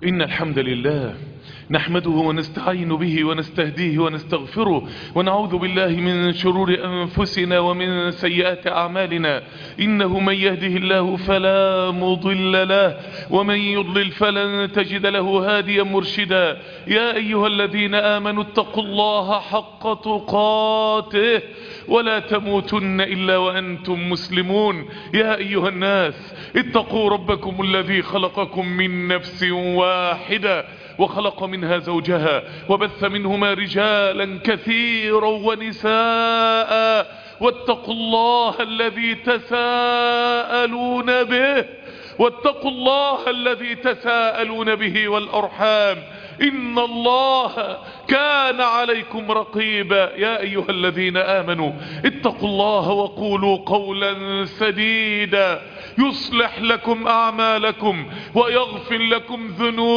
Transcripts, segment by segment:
إن الحمد لله نحمده ونستعين به ونستهديه ونستغفره ونعوذ بالله من شرور أنفسنا ومن سيئات أعمالنا إنه من يهده الله فلا مضل له ومن يضلل فلن تجد له هاديا مرشدا يا أيها الذين آمنوا اتقوا الله حق تقاته ولا تموتن إلا وأنتم مسلمون يا أيها الناس اتقوا ربكم الذي خلقكم من نفس واحدة وخلق منها زوجها وبث منهما رجالا كثيرا ونساء واتقوا الله الذي تساءلون به واتقوا الله الذي تساءلون به والأرحام إن الله كان عليكم رقيبا يا أيها الذين آمنوا اتقوا الله وقولوا قولا سديدا يصلح لكم أعمالكم ويغفر لكم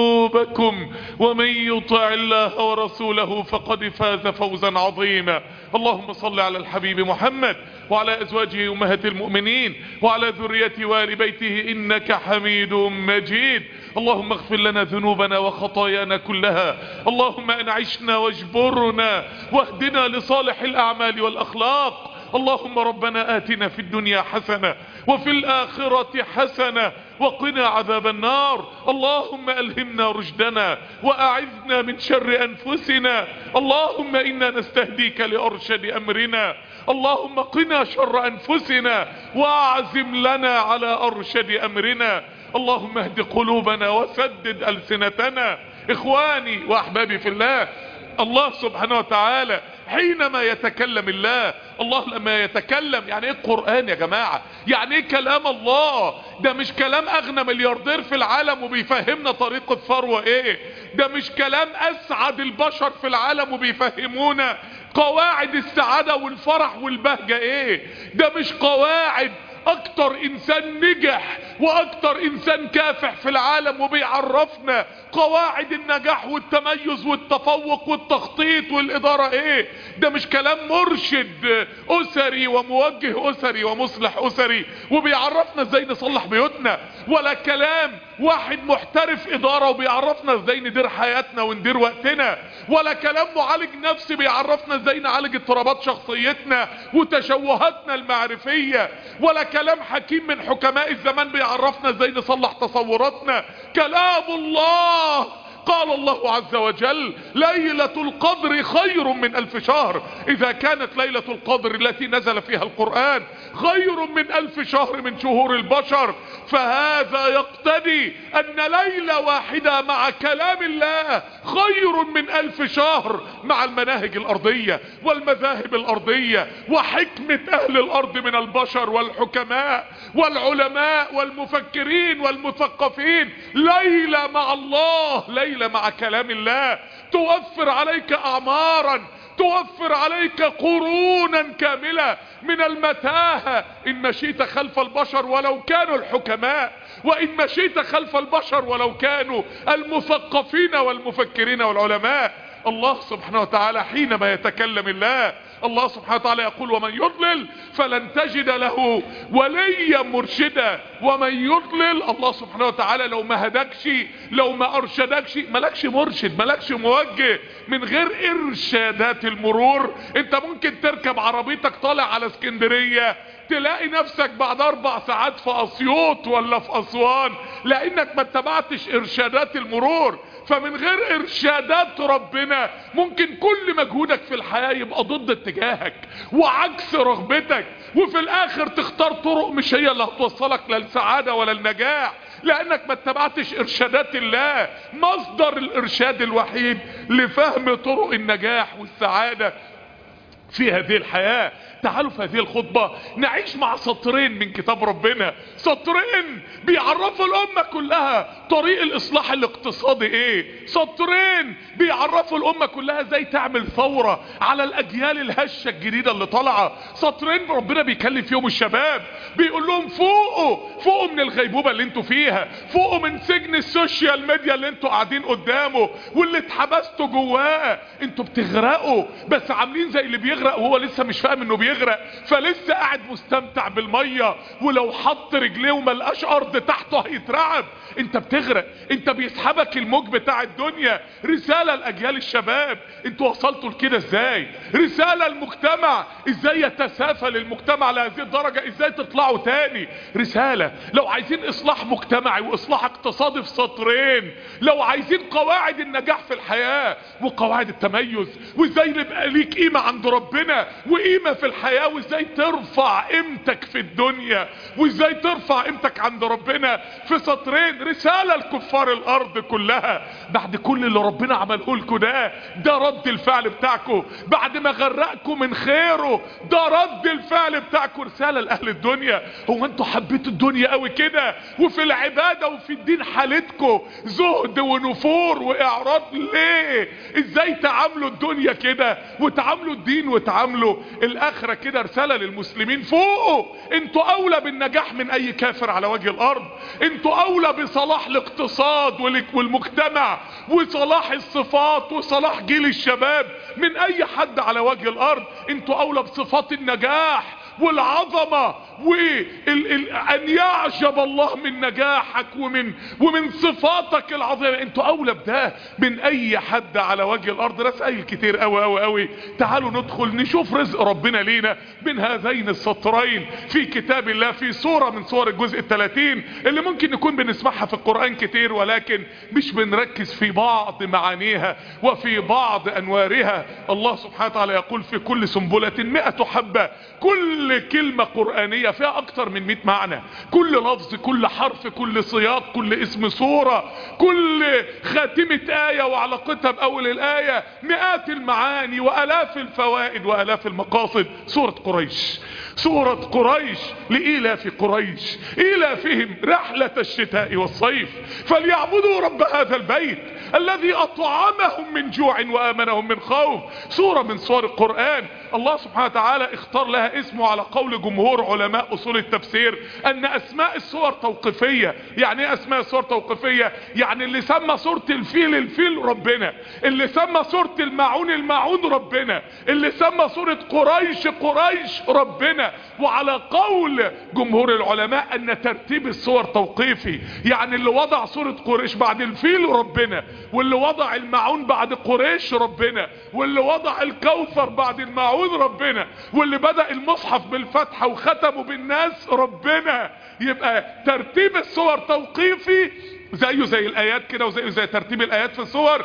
ذنوبكم ومن يطع الله ورسوله فقد فاز فوزا عظيما اللهم صل على الحبيب محمد وعلى أزواجه أمهات المؤمنين وعلى ذرية وآل بيته إنك حميد مجيد اللهم اغفر لنا ذنوبنا وخطايانا كلها اللهم أنعشنا واجبرنا واهدنا لصالح الأعمال والأخلاق اللهم ربنا آتنا في الدنيا حسنة وفي الآخرة حسنة وقنا عذاب النار اللهم ألهمنا رشدنا وأعذنا من شر أنفسنا اللهم إنا نستهديك لأرشد أمرنا اللهم قنا شر أنفسنا وأعزم لنا على أرشد أمرنا اللهم اهد قلوبنا وسدد ألسنتنا إخواني وأحبابي في الله الله سبحانه وتعالى حينما يتكلم الله الله لما يتكلم يعني ايه القرآن يا جماعة يعني ايه كلام الله ده مش كلام اغنى ملياردير في العالم وبيفهمنا طريق الثروة ايه ده مش كلام اسعد البشر في العالم وبيفهمونا قواعد السعادة والفرح والبهجة ايه ده مش قواعد اكتر انسان نجح واكتر انسان كافح في العالم وبيعرفنا قواعد النجاح والتميز والتفوق والتخطيط والادارة ايه ده مش كلام مرشد اسري وموجه اسري ومصلح اسري وبيعرفنا ازاي نصلح بيوتنا ولا كلام واحد محترف ادارة وبيعرفنا ازاي ندير حياتنا وندير وقتنا ولا كلام معالج نفسي بيعرفنا ازاي نعالج اضطرابات شخصيتنا وتشوهاتنا المعرفية ولا كلام حكيم من حكماء الزمان بيعرفنا ازاي نصلح تصوراتنا كلام الله قال الله عز وجل ليلة القدر خير من ألف شهر إذا كانت ليلة القدر التي نزل فيها القرآن خير من ألف شهر من شهور البشر فهذا يقتدي أن ليلة واحدة مع كلام الله خير من ألف شهر مع المناهج الأرضية والمذاهب الأرضية وحكمة أهل الأرض من البشر والحكماء والعلماء والمفكرين والمثقفين ليلة مع الله ليلة مع كلام الله توفر عليك أعمارا توفر عليك قرونا كاملة من المتاهة إن مشيت خلف البشر ولو كانوا الحكماء وإن مشيت خلف البشر ولو كانوا المثقفين والمفكرين والعلماء الله سبحانه وتعالى حينما يتكلم الله الله سبحانه وتعالى يقول ومن يضلل فلن تجد له وليا مرشدا ومن يضلل الله سبحانه وتعالى لو ما هدكش لو ما ارشدكش ملكش مرشد ملكش موجه من غير ارشادات المرور انت ممكن تركب عربيتك طالع على اسكندرية تلاقي نفسك بعد اربع ساعات في اسيوط ولا في اسوان لانك ما اتبعتش ارشادات المرور فمن غير ارشادات ربنا ممكن كل مجهودك في الحياة يبقى ضد اتجاهك وعكس رغبتك وفي الاخر تختار طرق مش هي اللي هتوصلك للسعادة ولا النجاح لانك ما اتبعتش ارشادات الله مصدر الارشاد الوحيد لفهم طرق النجاح والسعادة في هذه الحياة تعالوا في هذه الخطبة نعيش مع سطرين من كتاب ربنا سطرين بيعرفوا الأمة كلها طريق الإصلاح الاقتصادي ايه سطرين بيعرفوا الأمة كلها ازاي تعمل ثورة على الأجيال الهشة الجديدة اللي طالعة سطرين ربنا بيكلم فيهم الشباب بيقول لهم فوقوا فوقوا من الغيبوبة اللي انتوا فيها فوقوا من سجن السوشيال ميديا اللي انتوا قاعدين قدامه واللي اتحبستوا جواه انتوا بتغرقوا بس عاملين زي اللي بيغرق بيغرق وهو لسه مش فاهم انه بيغرق فلسه قاعد مستمتع بالميه ولو حط رجليه وملقاش ارض تحته هيترعب انت بتغرق انت بيسحبك الموج بتاع الدنيا رسالة لاجيال الشباب انتوا وصلتوا لكده ازاي رسالة المجتمع ازاي يتسافل المجتمع لهذه الدرجة ازاي تطلعوا تاني رسالة لو عايزين اصلاح مجتمعي واصلاح اقتصادي في سطرين لو عايزين قواعد النجاح في الحياة وقواعد التميز وازاي نبقى ليك قيمة عند ربنا وقيمة في الحياة وازاي ترفع قيمتك في الدنيا وازاي ترفع قيمتك عند ربنا في سطرين رسالة لكفار الارض كلها بعد كل اللي ربنا عمله لكم ده ده رد الفعل بتاعكم بعد ما غرقكم من خيره ده رد الفعل بتاعكم رسالة لاهل الدنيا هو انتوا حبيتوا الدنيا قوي كده وفي العبادة وفي الدين حالتكم زهد ونفور واعراض ليه ازاي تعاملوا الدنيا كده وتعاملوا الدين وتعاملوا الاخرة كده رسالة للمسلمين فوقوا انتوا اولى بالنجاح من اي كافر على وجه الارض انتوا اولى بصلاح الاقتصاد والمجتمع وصلاح الصفات وصلاح جيل الشباب من اي حد على وجه الارض انتوا اولى بصفات النجاح والعظمة وان يعجب الله من نجاحك ومن ومن صفاتك العظيمة انتوا اولى بده من اي حد على وجه الارض رسائل كتير قوي قوي قوي تعالوا ندخل نشوف رزق ربنا لينا من هذين السطرين في كتاب الله في سورة من سور الجزء الثلاثين اللي ممكن نكون بنسمعها في القرآن كتير ولكن مش بنركز في بعض معانيها وفي بعض انوارها الله سبحانه وتعالى يقول في كل سنبلة مئة حبة كل كلمة قرآنية فيها اكتر من 100 معنى كل لفظ كل حرف كل سياق كل اسم سورة كل خاتمة آية وعلاقتها بأول الآية مئات المعاني وألاف الفوائد وألاف المقاصد سورة قريش سورة قريش لإيلاف قريش إيلافهم رحلة الشتاء والصيف فليعبدوا رب هذا البيت الذي أطعمهم من جوع وآمنهم من خوف سورة من سور القرآن الله سبحانه وتعالى اختار لها اسمه على قول جمهور علماء أصول التفسير أن أسماء السور توقيفية يعني ايه أسماء السور توقيفية يعني اللي سمى سورة الفيل الفيل ربنا اللي سمى سورة الماعون الماعون ربنا اللي سمى سورة قريش قريش ربنا وعلى قول جمهور العلماء أن ترتيب السور توقيفي يعني اللي وضع سورة قريش بعد الفيل ربنا واللي وضع الماعون بعد قريش ربنا واللي وضع الكوثر بعد الماعون ربنا واللي بدأ المصحف بالفتحة وختمه بالناس ربنا يبقى ترتيب السور توقيفي زيه زي الآيات كده وزيه زي ترتيب الآيات في السور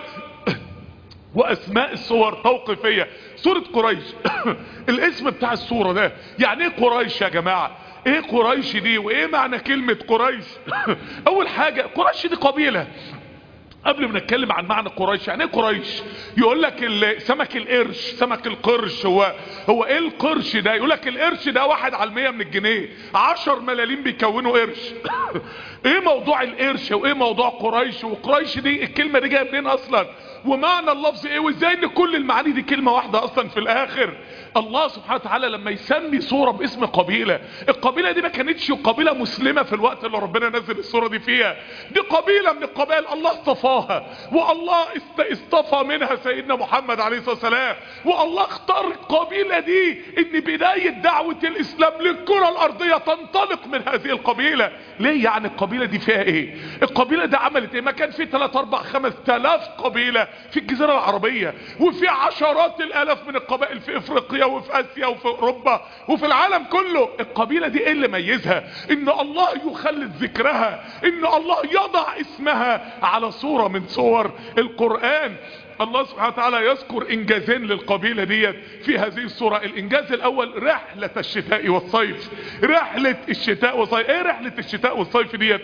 واسماء الصور توقيفية سورة قريش الاسم بتاع السورة ده يعني ايه قريش يا جماعة ايه قريش دي وايه معنى كلمة قريش اول حاجة قريش دي قبيلة قبل ما نتكلم عن معنى قريش يعني ايه قريش يقول لك سمك القرش سمك القرش هو هو ايه القرش ده يقول لك القرش ده واحد على المية من الجنيه عشر ملالين بيكونوا قرش ايه موضوع القرش وايه موضوع قريش وقريش دي الكلمة دي جايه منين اصلا ومعنى اللفظ ايه وازاي ان كل المعاني دي كلمة واحدة اصلا في الاخر الله سبحانه وتعالى لما يسمي صورة باسم قبيلة القبيلة دي ما كانتش قبيلة مسلمة في الوقت اللي ربنا نزل الصورة دي فيها دي قبيلة من القبائل الله اصطفاها والله اصطفى منها سيدنا محمد عليه الصلاة والسلام والله اختار القبيلة دي ان بداية دعوة الاسلام للكرة الارضية تنطلق من هذه القبيلة ليه يعني القبيلة دي فيها ايه القبيلة دي عملت ايه ما كان في 3 4 5000 قبيلة في الجزيرة العربية وفي عشرات الالاف من القبائل في افريقيا وفي اسيا وفي اوروبا وفي العالم كله القبيلة دي ايه اللي ميزها ان الله يخلد ذكرها ان الله يضع اسمها على صورة من صور القرآن الله سبحانه وتعالى يذكر انجازين للقبيلة ديت في هذه الصورة الانجاز الاول رحلة الشتاء والصيف رحلة الشتاء والصيف ايه رحلة الشتاء والصيف ديت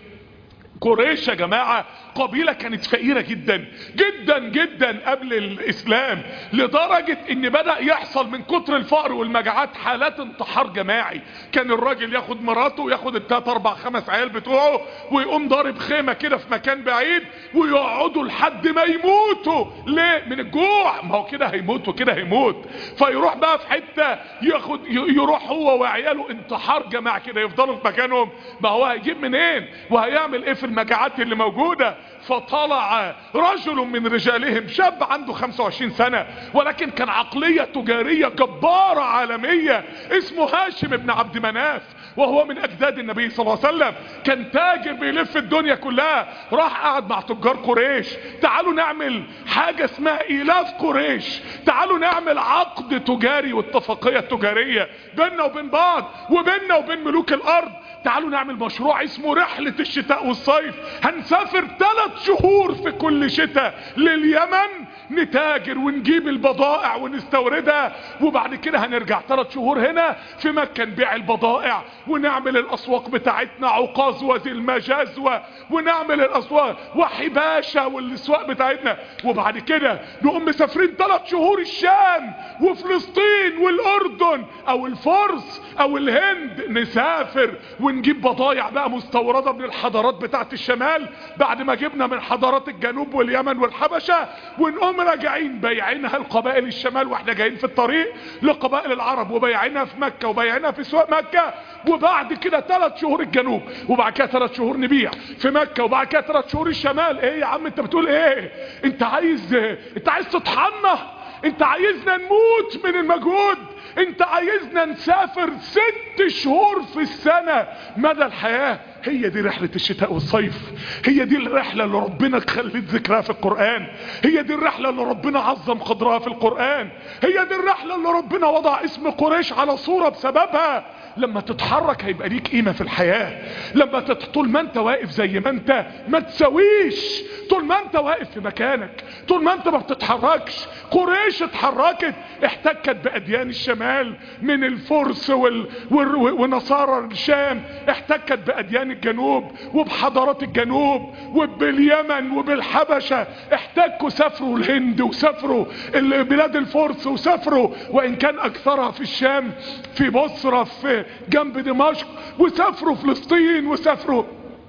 قريش يا جماعة قبيلة كانت فقيرة جدا جدا جدا قبل الاسلام لدرجة ان بدأ يحصل من كتر الفقر والمجاعات حالات انتحار جماعي كان الراجل ياخد مراته وياخد التلات اربع خمس عيال بتوعه ويقوم ضارب خيمة كده في مكان بعيد ويقعدوا لحد ما يموتوا ليه من الجوع ما هو كده هيموت وكده هيموت فيروح بقى في حتة ياخد يروح هو وعياله انتحار جماعي كده يفضلوا في مكانهم ما هو هيجيب منين وهيعمل ايه في المجاعات اللي موجودة فطلع رجل من رجالهم شاب عنده 25 سنة ولكن كان عقلية تجارية جبارة عالمية اسمه هاشم بن عبد مناف وهو من اجداد النبي صلى الله عليه وسلم كان تاجر بيلف الدنيا كلها راح قعد مع تجار قريش تعالوا نعمل حاجة اسمها ايلاف قريش تعالوا نعمل عقد تجاري واتفاقية تجارية بيننا وبين بعض وبيننا وبين ملوك الارض تعالوا نعمل مشروع اسمه رحلة الشتاء والصيف هنسافر ثلاث شهور في كل شتاء لليمن نتاجر ونجيب البضائع ونستوردها وبعد كده هنرجع ثلاث شهور هنا في مكة نبيع البضائع ونعمل الاسواق بتاعتنا عكاظ وذي المجازوة ونعمل الاسواق وحباشة والاسواق بتاعتنا وبعد كده نقوم مسافرين ثلاث شهور الشام وفلسطين والاردن او الفرس او الهند نسافر ونجيب بضايع بقى مستوردة من الحضارات بتاعت الشمال بعد ما جبنا من حضارات الجنوب واليمن والحبشة ونقوم راجعين بايعينها لقبائل الشمال واحنا جايين في الطريق لقبائل العرب وبايعينها في مكة وبايعينها في سوق مكة وبعد كده ثلاث شهور الجنوب وبعد كده ثلاث شهور نبيع في مكة وبعد كده ثلاث شهور الشمال ايه يا عم انت بتقول ايه انت عايز انت عايز تطحنا انت عايزنا نموت من المجهود انت عايزنا نسافر ست شهور في السنة مدى الحياة هي دي رحلة الشتاء والصيف هي دي الرحلة اللي ربنا خلت ذكرها في القرآن هي دي الرحلة اللي ربنا عظم قدرها في القرآن هي دي الرحلة اللي ربنا وضع اسم قريش على صورة بسببها لما تتحرك هيبقى ليك قيمة في الحياة لما تت... طول ما انت واقف زي ما انت ما تسويش طول ما انت واقف في مكانك طول ما انت ما بتتحركش قريش اتحركت احتكت بأديان الشمال من الفرس وال... وال... ونصارى الشام احتكت بأديان الجنوب وبحضارات الجنوب وباليمن وبالحبشة احتكوا سافروا الهند وسافروا بلاد الفرس وسافروا وان كان اكثرها في الشام في بصرة في جنب دمشق وسافروا فلسطين وسافروا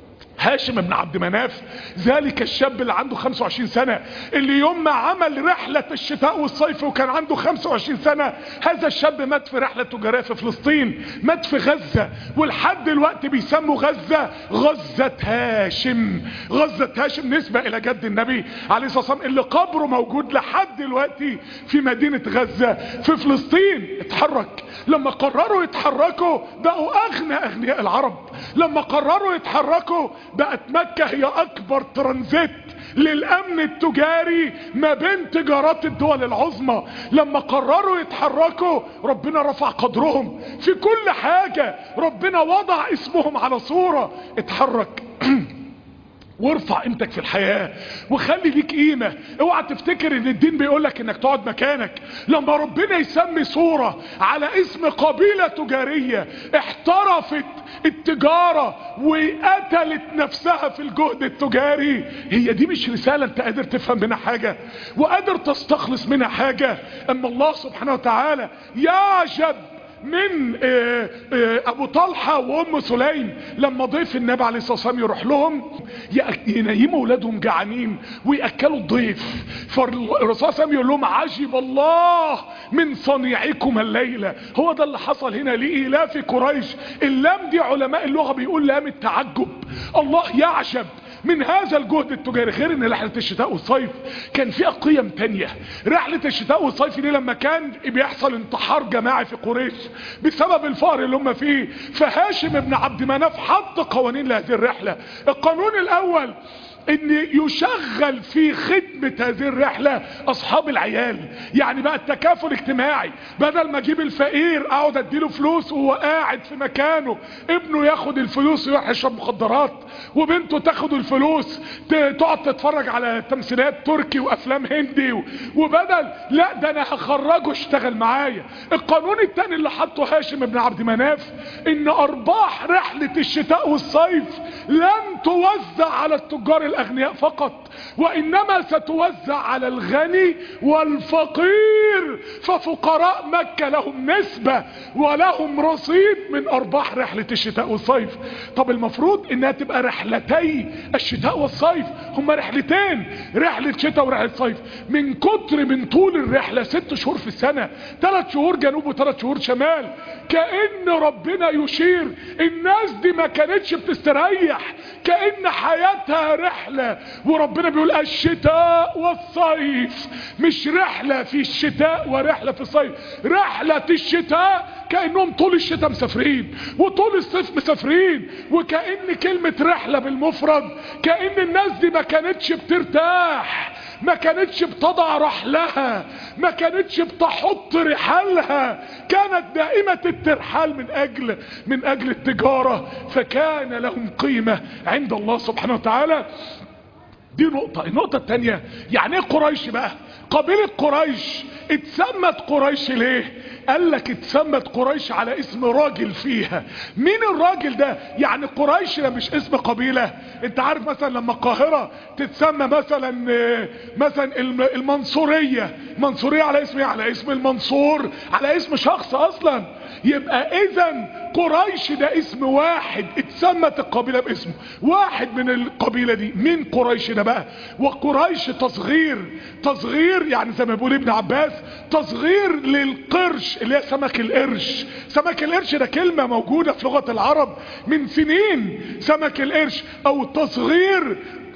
هاشم بن عبد مناف ذلك الشاب اللي عنده 25 سنة اللي يوم ما عمل رحلة الشتاء والصيف وكان عنده 25 سنة هذا الشاب مات في رحلة تجارية في فلسطين مات في غزة ولحد دلوقتي بيسموا غزة غزة هاشم غزة هاشم نسبة الى جد النبي عليه الصلاة والسلام اللي قبره موجود لحد دلوقتي في مدينة غزة في فلسطين اتحرك لما قرروا يتحركوا بقوا اغنى اغنياء العرب لما قرروا يتحركوا بقت مكة هي اكبر ترانزيت للامن التجاري ما بين تجارات الدول العظمى لما قرروا يتحركوا ربنا رفع قدرهم في كل حاجة ربنا وضع اسمهم على صورة اتحرك وارفع قيمتك في الحياة وخلي ليك قيمة اوعى تفتكر ان الدين بيقولك انك تقعد مكانك لما ربنا يسمي صورة على اسم قبيلة تجارية احترفت التجارة وقتلت نفسها في الجهد التجاري هي دي مش رسالة انت قادر تفهم منها حاجة وقادر تستخلص منها حاجة اما الله سبحانه وتعالى يعجب من آآ آآ ابو طلحة وام سليم لما ضيف النبي عليه الصلاة والسلام يروح لهم ينيموا اولادهم جعانين ويأكلوا الضيف فالرسول صلى الله عليه وسلم يقول لهم عجب الله من صنيعكم الليلة هو ده اللي حصل هنا لإيلاف قريش اللام دي علماء اللغة بيقول لام التعجب الله يعجب من هذا الجهد التجاري غير ان رحلة الشتاء والصيف كان فيها قيم تانية رحلة الشتاء والصيف دي لما كان بيحصل انتحار جماعي في قريش بسبب الفقر اللي هم فيه فهاشم بن عبد مناف حط قوانين لهذه الرحلة القانون الاول ان يشغل في خدمة هذه الرحلة اصحاب العيال يعني بقى التكافل اجتماعي بدل ما اجيب الفقير اقعد اديله فلوس وهو قاعد في مكانه ابنه ياخد الفلوس ويروح يشرب مخدرات وبنته تاخد الفلوس تقعد تتفرج على تمثيلات تركي وافلام هندي وبدل لا ده انا هخرجه اشتغل معايا القانون التاني اللي حطه هاشم بن عبد مناف ان ارباح رحلة الشتاء والصيف لن توزع على التجار الاغنياء فقط وانما ستوزع على الغني والفقير ففقراء مكة لهم نسبة ولهم رصيد من ارباح رحلة الشتاء والصيف طب المفروض انها تبقى رحلتي الشتاء والصيف هما رحلتين رحلة شتاء ورحلة صيف من كتر من طول الرحلة ست شهور في السنة ثلاث شهور جنوب وثلاث شهور شمال كأن ربنا يشير الناس دي ما كانتش بتستريح تستريح كأن حياتها رحلة وربنا بيقول الشتاء والصيف مش رحلة في الشتاء ورحلة في الصيف رحلة الشتاء كأنهم طول الشتاء مسافرين وطول الصيف مسافرين وكأن كلمة رحلة بالمفرد كأن الناس دي ما كانتش بترتاح ما كانتش بتضع رحلها ما كانتش بتحط رحالها كانت دائمة الترحال من اجل من اجل التجارة فكان لهم قيمة عند الله سبحانه وتعالى دي نقطة النقطة التانية يعني ايه قريش بقى قبيلة قريش اتسمت قريش ليه قال لك اتسمت قريش على اسم راجل فيها مين الراجل ده يعني قريش ده مش اسم قبيلة انت عارف مثلا لما القاهرة تتسمى مثلا مثلا المنصورية منصورية على اسم على اسم المنصور على اسم شخص اصلا يبقى اذا قريش ده اسم واحد اتسمت القبيلة باسمه واحد من القبيلة دي مين قريش ده بقى وقريش تصغير تصغير يعني زي ما بيقول ابن عباس تصغير للقرش اللي هي سمك القرش سمك القرش ده كلمة موجودة في لغة العرب من سنين سمك القرش او تصغير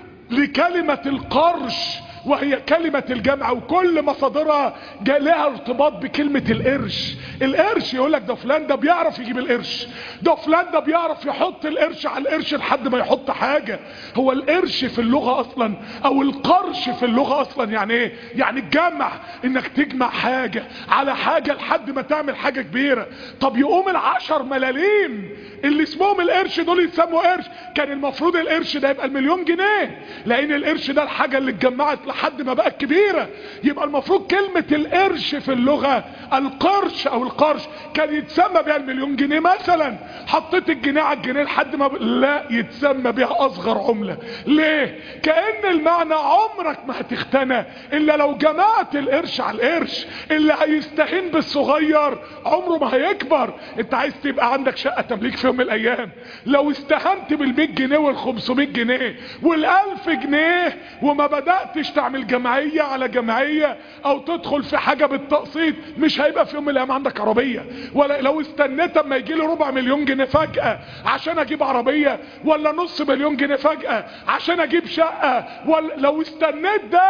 لكلمة القرش وهي كلمة الجمع وكل مصادرها جاء لها ارتباط بكلمة القرش القرش يقول لك ده فلان ده بيعرف يجيب القرش ده فلان ده بيعرف يحط القرش على القرش لحد ما يحط حاجة هو القرش في اللغة اصلا او القرش في اللغة اصلا يعني ايه يعني الجمع انك تجمع حاجة على حاجة لحد ما تعمل حاجة كبيرة طب يقوم العشر ملاليم اللي اسمهم القرش دول يتسموا قرش كان المفروض القرش ده يبقى المليون جنيه لان القرش ده الحاجة اللي اتجمعت لحد ما بقت كبيرة يبقى المفروض كلمة القرش في اللغة القرش او القرش كان يتسمى بها المليون جنيه مثلا حطيت الجنيه على الجنيه لحد ما ب... لا يتسمى بها اصغر عملة ليه كأن المعنى عمرك ما هتختنى الا لو جمعت القرش على القرش اللي هيستهين بالصغير عمره ما هيكبر انت عايز تبقى عندك شقة تمليك في يوم من الايام لو استهنت بالمية جنيه والخمسمية جنيه والالف جنيه وما بدأتش تعمل جمعية على جمعية او تدخل في حاجة بالتقسيط مش هيبقى في يوم من الايام عندك عربية ولا لو استنيت اما يجي لي ربع مليون جنيه فجأة عشان اجيب عربية ولا نص مليون جنيه فجأة عشان اجيب شقة ولا لو استنيت ده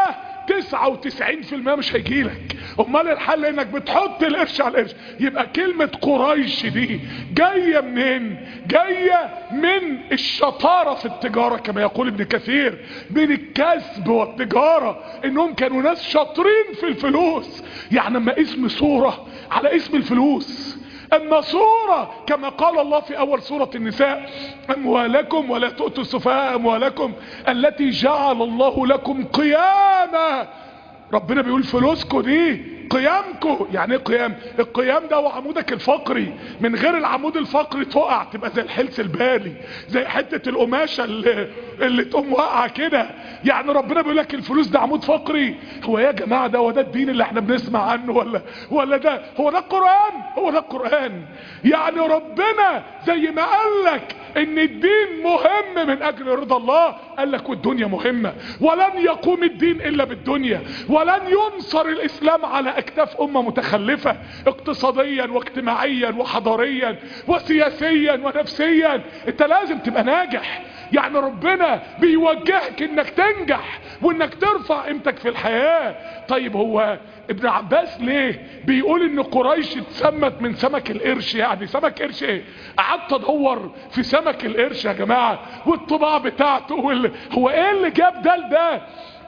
99% مش هيجيلك امال الحل انك بتحط القرش على القرش يبقى كلمة قريش دي جاية منين جاية من الشطارة في التجارة كما يقول ابن كثير من الكسب والتجارة انهم كانوا ناس شاطرين في الفلوس يعني اما اسم صورة على اسم الفلوس اما صورة كما قال الله في اول سورة النساء اموالكم ولا تؤتوا السفهاء اموالكم التي جعل الله لكم قياما ربنا بيقول فلوسكم دي قيامكم يعني ايه قيام القيام ده هو عمودك الفقري من غير العمود الفقري تقع تبقى زي الحلس البالي زي حتة القماشة اللي, اللي تقوم واقعة كده يعني ربنا بيقول لك الفلوس ده عمود فقري هو يا جماعة ده هو ده الدين اللي احنا بنسمع عنه ولا ولا ده هو ده القرآن هو ده القرآن يعني ربنا زي ما قال لك ان الدين مهم من اجل رضا الله قال لك والدنيا مهمة ولن يقوم الدين الا بالدنيا ولن ينصر الاسلام على اكتاف امة متخلفة اقتصاديا واجتماعيا وحضاريا وسياسيا ونفسيا انت لازم تبقى ناجح يعني ربنا بيوجهك انك تنجح وانك ترفع قيمتك في الحياة طيب هو ابن عباس ليه بيقول ان قريش اتسمت من سمك القرش يعني سمك قرش ايه قعدت ادور في سمك القرش يا جماعة والطباع بتاعته وال... هو ايه اللي جاب ده لده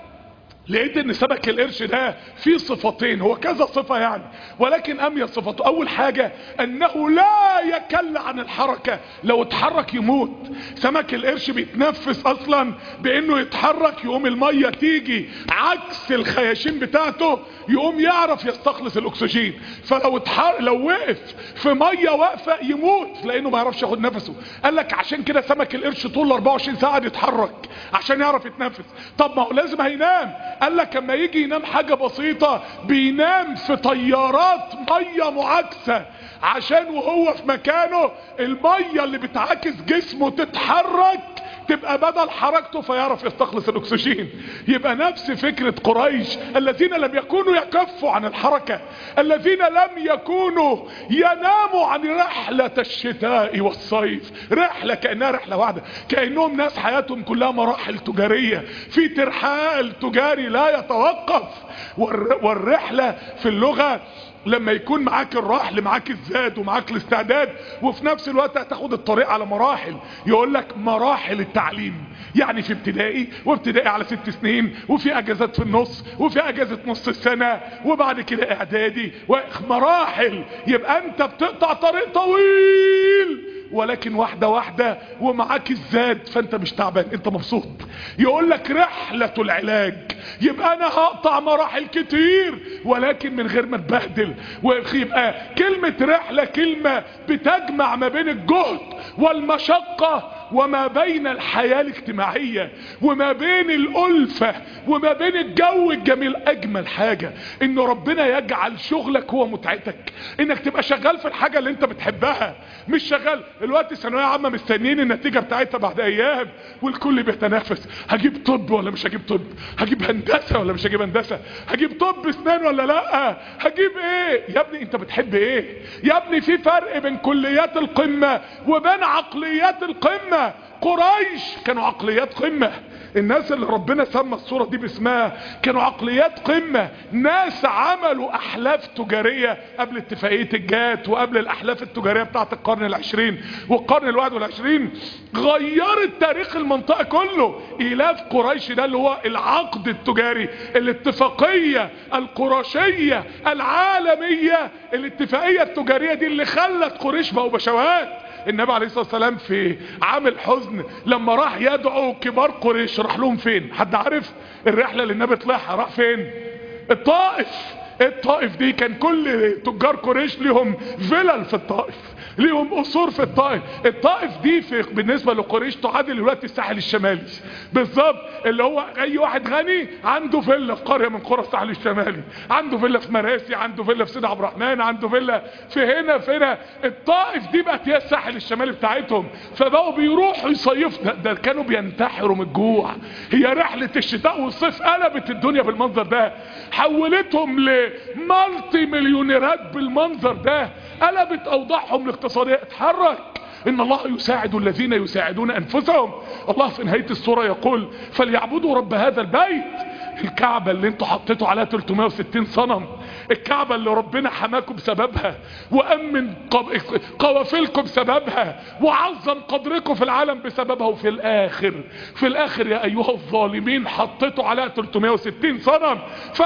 لقيت ان سمك القرش ده فيه صفتين هو كذا صفة يعني ولكن امية صفته اول حاجة انه لا يكل عن الحركة لو اتحرك يموت سمك القرش بيتنفس اصلا بانه يتحرك يقوم المية تيجي عكس الخياشيم بتاعته يقوم يعرف يستخلص الاكسجين فلو اتحر... لو وقف في مية واقفة يموت لانه ما يعرفش ياخد نفسه قال لك عشان كده سمك القرش طول 24 ساعة يتحرك عشان يعرف يتنفس طب ما هو لازم هينام قال لك اما يجي ينام حاجة بسيطة بينام في طيارات مية معاكسة عشان وهو في مكانه المية اللي بتعاكس جسمه تتحرك تبقى بدل حركته فيعرف يستخلص الاكسجين يبقى نفس فكرة قريش الذين لم يكونوا يكفوا عن الحركة الذين لم يكونوا يناموا عن رحلة الشتاء والصيف رحلة كأنها رحلة واحدة كأنهم ناس حياتهم كلها مراحل تجارية في ترحال تجاري لا يتوقف والر- والرحلة في اللغة لما يكون معاك الرحل معاك الزاد ومعاك الاستعداد وفي نفس الوقت هتاخد الطريق على مراحل يقول لك مراحل التعليم يعني في ابتدائي وابتدائي على ست سنين وفي اجازات في النص وفي اجازة نص السنة وبعد كده اعدادي ومراحل يبقى انت بتقطع طريق طويل ولكن واحدة واحدة ومعاك الزاد فانت مش تعبان انت مبسوط يقول لك رحلة العلاج يبقى انا هقطع مراحل كتير ولكن من غير ما اتبهدل ويبقى كلمة رحلة كلمة بتجمع ما بين الجهد والمشقة وما بين الحياة الاجتماعية وما بين الألفة وما بين الجو الجميل أجمل حاجة إن ربنا يجعل شغلك هو متعتك إنك تبقى شغال في الحاجة اللي أنت بتحبها مش شغال الوقت ثانوية عامة مستنيين النتيجة بتاعتها بعد أيام والكل بيتنافس هجيب طب ولا مش هجيب طب هجيب هندسة ولا مش هجيب هندسة هجيب طب اسنان ولا لا هجيب ايه يا ابني انت بتحب ايه يا ابني في فرق بين كليات القمة وبين عقليات القمة قريش كانوا عقليات قمة الناس اللي ربنا سمى الصورة دي باسمها كانوا عقليات قمة ناس عملوا احلاف تجارية قبل اتفاقية الجات وقبل الاحلاف التجارية بتاعت القرن العشرين والقرن الواحد والعشرين غيرت تاريخ المنطقة كله الاف قريش ده اللي هو العقد التجاري الاتفاقية القرشية العالمية الاتفاقية التجارية دي اللي خلت قريش بقوا بشوات النبي عليه الصلاة والسلام في عام الحزن لما راح يدعو كبار قريش راح لهم فين حد عارف الرحلة اللي النبي طلعها راح فين الطائف الطائف دي كان كل تجار قريش ليهم فلل في الطائف ليهم قصور في الطائف الطائف دي في بالنسبة لقريش تعادل دلوقتي الساحل الشمالي بالظبط اللي هو اي واحد غني عنده فيلا في قرية من قرى الساحل الشمالي عنده فيلا في مراسي عنده فيلا في سيدي عبد الرحمن عنده فيلا في هنا في هنا الطائف دي بقت هي الساحل الشمالي بتاعتهم فبقوا بيروحوا يصيفوا ده, ده كانوا بينتحروا من الجوع هي رحلة الشتاء والصيف قلبت الدنيا بالمنظر ده حولتهم لمالتي مليونيرات بالمنظر ده قلبت اوضاعهم الاقتصادية اتحرك ان الله يساعد الذين يساعدون انفسهم الله في نهاية السورة يقول فليعبدوا رب هذا البيت الكعبة اللي انتوا حطيتوا عليها 360 صنم الكعبة اللي ربنا حماكم بسببها وأمن قب- قوافلكم بسببها وعظم قدركم في العالم بسببها وفي الآخر في الآخر يا أيها الظالمين حطيتوا عليها 360 صنم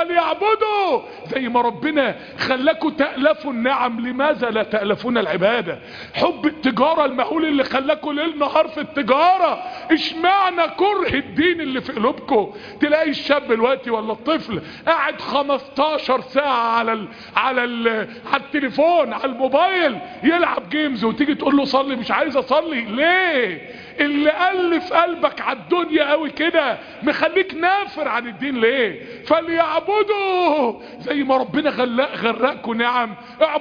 فليعبدوا زي ما ربنا خلاكم تألفوا النعم لماذا لا تألفون العبادة حب التجارة المهول اللي خلاكم ليل نهار في التجارة اشمعنى كره الدين اللي في قلوبكم تلاقي الشاب دلوقتي ولا الطفل قاعد 15 ساعة على ال... على ال... على التليفون على الموبايل يلعب جيمز وتيجي تقول له صلي مش عايز اصلي ليه اللي ألف قلبك على الدنيا قوي كده مخليك نافر عن الدين ليه فليعبدوا زي ما ربنا غلق غرقكم نعم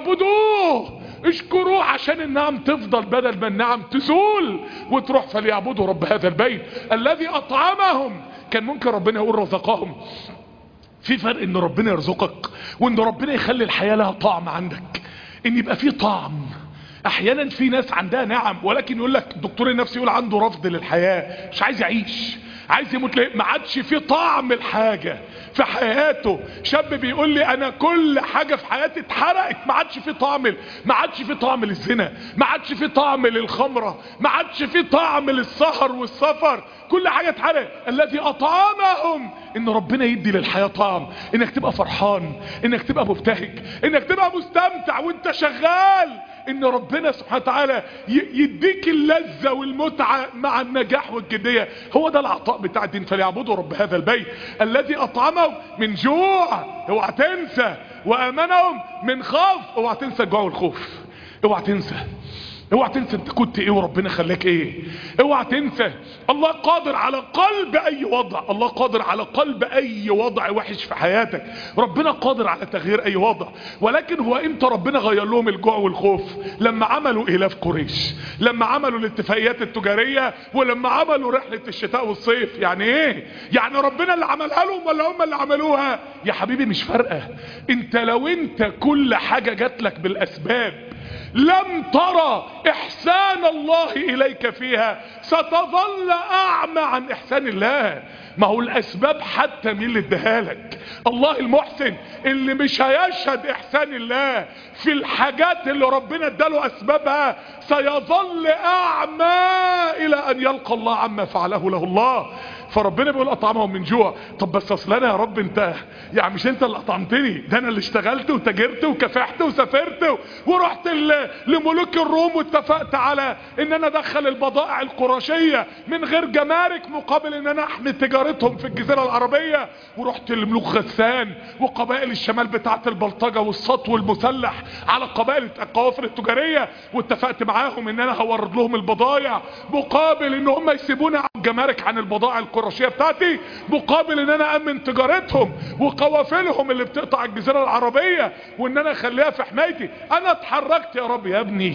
اعبدوه اشكروه عشان النعم تفضل بدل ما النعم تزول وتروح فليعبدوا رب هذا البيت الذي اطعمهم كان ممكن ربنا يقول رزقهم في فرق ان ربنا يرزقك وان ربنا يخلي الحياة لها طعم عندك ان يبقى في طعم احيانا في ناس عندها نعم ولكن يقول لك الدكتور النفسي يقول عنده رفض للحياة مش عايز يعيش عايز يموت ليه ما عادش في طعم الحاجة في حياته شاب بيقول لي انا كل حاجة في حياتي اتحرقت ما عادش في طعم ما عادش في طعم للزنا ما عادش في طعم للخمرة ما عادش في طعم للسهر والسفر كل حاجة اتحرقت الذي اطعمهم ان ربنا يدي للحياة طعم انك تبقى فرحان انك تبقى مبتهج انك تبقى مستمتع وانت شغال ان ربنا سبحانه وتعالى ي- يديك اللذة والمتعة مع النجاح والجدية هو ده العطاء بتاع الدين فليعبدوا رب هذا البيت الذي اطعمهم من جوع اوعى تنسى وامنهم من خوف اوعى تنسى الجوع والخوف اوعى تنسى اوعى تنسى انت كنت ايه وربنا خلاك ايه اوعى تنسى الله قادر على قلب اي وضع الله قادر على قلب اي وضع وحش في حياتك ربنا قادر على تغيير اي وضع ولكن هو امتى ربنا غير لهم الجوع والخوف لما عملوا الاف قريش لما عملوا الاتفاقيات التجارية ولما عملوا رحلة الشتاء والصيف يعني ايه يعني ربنا اللي عملها لهم ولا هم اللي عملوها يا حبيبي مش فارقة انت لو انت كل حاجة جات لك بالاسباب لم ترى احسان الله اليك فيها ستظل اعمى عن احسان الله ما هو الاسباب حتى مين اللي اداها لك الله المحسن اللي مش هيشهد احسان الله في الحاجات اللي ربنا اداله اسبابها سيظل اعمى الى ان يلقى الله عما فعله له الله فربنا بيقول اطعمهم من جوع طب بس اصل انا يا رب انت يعني مش انت اللي اطعمتني ده انا اللي اشتغلت وتاجرت وكافحت وسافرت ورحت لملوك الروم واتفقت على ان انا ادخل البضائع القرشيه من غير جمارك مقابل ان انا احمي تجارتهم في الجزيره العربيه ورحت لملوك غسان وقبائل الشمال بتاعه البلطجه والسطو المسلح على قبائل القوافل التجاريه واتفقت معاهم ان انا هورد لهم البضائع مقابل ان هم يسيبوني على الجمارك عن البضائع القرشيه بتاعتي مقابل ان انا امن تجارتهم وقوافلهم اللي بتقطع الجزيره العربيه وان انا اخليها في حمايتي انا اتحركت يا رب يا ابني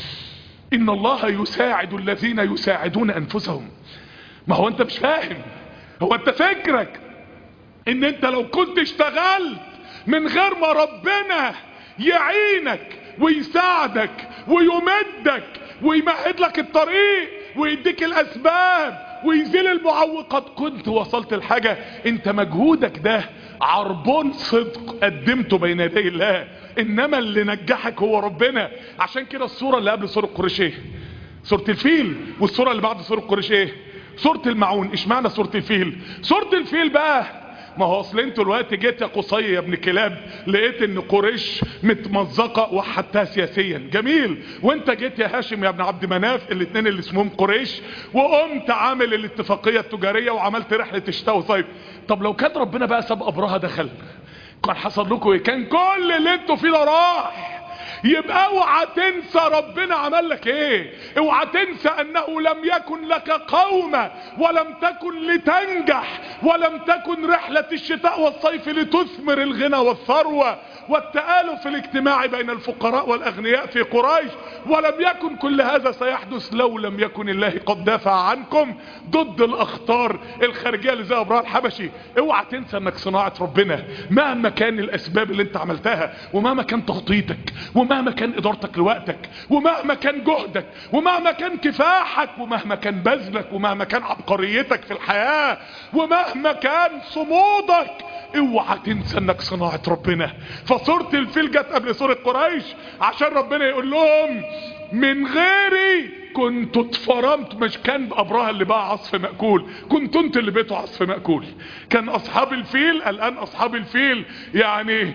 ان الله يساعد الذين يساعدون انفسهم ما هو انت مش فاهم هو انت فكرك ان انت لو كنت اشتغلت من غير ما ربنا يعينك ويساعدك ويمدك ويمهد لك الطريق ويديك الاسباب ويزيل المعوقات كنت وصلت لحاجة انت مجهودك ده عربون صدق قدمته بين يدي الله انما اللي نجحك هو ربنا عشان كده الصورة اللي قبل سورة قريش ايه سورة الفيل والصورة اللي بعد سورة قريش ايه سورة المعون اشمعنى سورة الفيل سورة الفيل بقى ما هو اصل انتوا الوقت جيت يا قصي يا ابن كلاب لقيت ان قريش متمزقه وحدتها سياسيا جميل وانت جيت يا هاشم يا ابن عبد مناف الاثنين اللي اسمهم قريش وقمت عامل الاتفاقيه التجاريه وعملت رحله الشتاء وصيف طب لو كان ربنا بقى ساب ابرهه دخل كان حصل لكم ايه كان كل اللي انتوا فيه ده راح يبقى اوعى تنسى ربنا عمل لك ايه اوعى تنسى انه لم يكن لك قومة ولم تكن لتنجح ولم تكن رحلة الشتاء والصيف لتثمر الغنى والثروة والتآلف الاجتماعي بين الفقراء والاغنياء في قريش ولم يكن كل هذا سيحدث لو لم يكن الله قد دافع عنكم ضد الاخطار الخارجية اللي زي ابراهيم الحبشي اوعى تنسى انك صناعة ربنا مهما كان الاسباب اللي انت عملتها ومهما كان تخطيطك ومهما كان ادارتك لوقتك ومهما كان جهدك ومهما كان كفاحك ومهما كان بذلك ومهما كان عبقريتك في الحياة ومهما كان صمودك اوعى تنسى انك صناعة ربنا فصورة الفيل جت قبل سورة قريش عشان ربنا يقول لهم من غيري كنتوا اتفرمت مش كان ابراهة اللي بقى عصف مأكول كنتوا انتوا اللي بقيتوا عصف مأكول كان اصحاب الفيل الان اصحاب الفيل يعني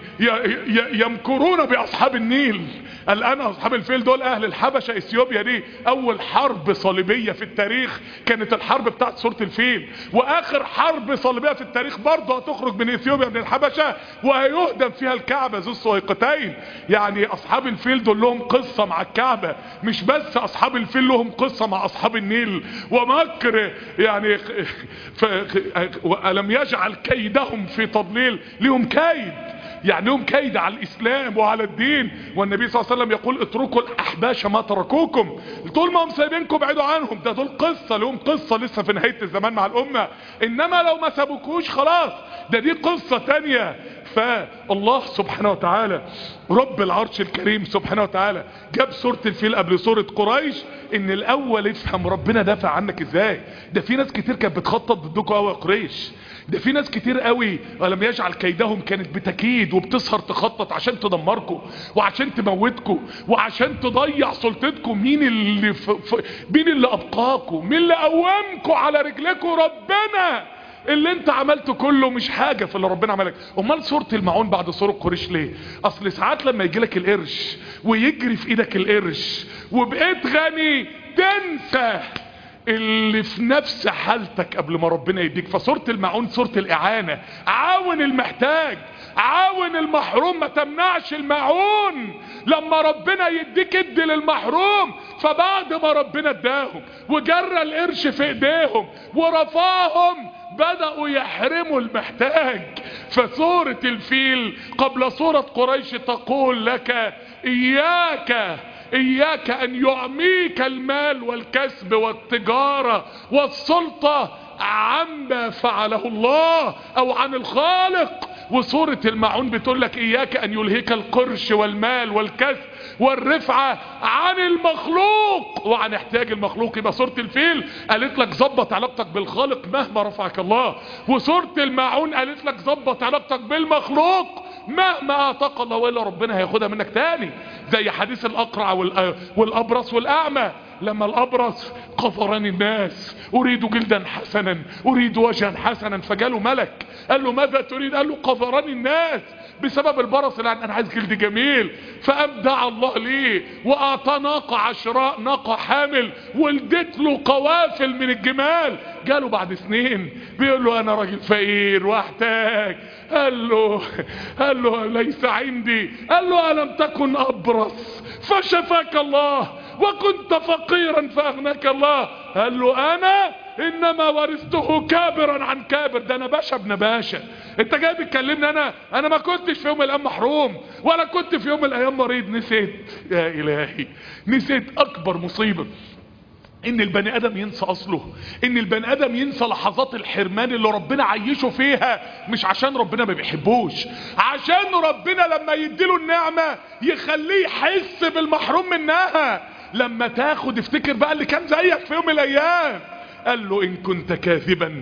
يمكرون باصحاب النيل الان اصحاب الفيل دول اهل الحبشة اثيوبيا دي اول حرب صليبية في التاريخ كانت الحرب بتاعت سورة الفيل واخر حرب صليبية في التاريخ برضه هتخرج من اثيوبيا من الحبشة وهيهدم فيها الكعبة ذو السويقتين يعني اصحاب الفيل دول لهم قصة مع الكعبة مش بس اصحاب الفيل لهم قصة مع اصحاب النيل ومكر يعني ف... ألم يجعل كيدهم في تضليل لهم كيد يعني لهم كيد على الاسلام وعلى الدين والنبي صلى الله عليه وسلم يقول اتركوا الاحباش ما تركوكم طول ما هم سايبينكم ابعدوا عنهم ده دول قصة لهم قصة لسه في نهاية الزمان مع الامة انما لو ما سابوكوش خلاص ده دي قصة تانية فالله سبحانه وتعالى رب العرش الكريم سبحانه وتعالى جاب سورة الفيل قبل سورة قريش ان الاول افهم ربنا دافع عنك ازاي ده في ناس كتير كانت بتخطط ضدكم قوي يا قريش ده في ناس كتير قوي ولم يجعل كيدهم كانت بتكيد وبتسهر تخطط عشان تدمركم وعشان تموتكم وعشان تضيع سلطتكم مين اللي ف... ف... مين اللي ابقاكم مين اللي قومكم على رجلكم ربنا اللي انت عملته كله مش حاجة في اللي ربنا عملك امال سورة المعون بعد سورة قريش ليه اصل ساعات لما يجي لك القرش ويجري في ايدك القرش وبقيت غني تنسى اللي في نفس حالتك قبل ما ربنا يديك فصورة المعون صورة الاعانة عاون المحتاج عاون المحروم ما تمنعش المعون لما ربنا يديك ادي للمحروم فبعد ما ربنا اداهم وجرى القرش في ايديهم ورفاهم بدأوا يحرموا المحتاج فسورة الفيل قبل سورة قريش تقول لك إياك إياك أن يعميك المال والكسب والتجارة والسلطة عما فعله الله أو عن الخالق وسورة المعون بتقول لك إياك أن يلهيك القرش والمال والكسب والرفعة عن المخلوق وعن احتياج المخلوق يبقى سورة الفيل قالت لك ظبط علاقتك بالخالق مهما رفعك الله وسورة المعون قالت لك ظبط علاقتك بالمخلوق مهما اعطاك الله والا ربنا هياخدها منك تاني زي حديث الاقرع والابرص والاعمى لما الابرص قفرني الناس اريد جلدا حسنا اريد وجها حسنا فجاله ملك قال له ماذا تريد قال له قفرني الناس بسبب البرص اللي انا عايز جلد جميل فقام دعا الله ليه واعطى ناقة عشراء ناقة حامل ولدت له قوافل من الجمال جاله بعد سنين بيقول له انا راجل فقير واحتاج قال له قال له ليس عندي قال له الم تكن ابرص فشفاك الله وكنت فقيرا فاغناك الله قال له انا انما ورثته كابرا عن كابر ده انا باشا ابن باشا انت جاي بتكلمني انا انا ما كنتش في يوم من الايام محروم ولا كنت في يوم من الايام مريض نسيت يا الهي نسيت اكبر مصيبه ان البني ادم ينسى اصله ان البني ادم ينسى لحظات الحرمان اللي ربنا عيشه فيها مش عشان ربنا ما بيحبوش عشان ربنا لما يديله النعمة يخليه يحس بالمحروم منها لما تاخد افتكر بقى اللي كان زيك في يوم من الايام قال له ان كنت كاذبا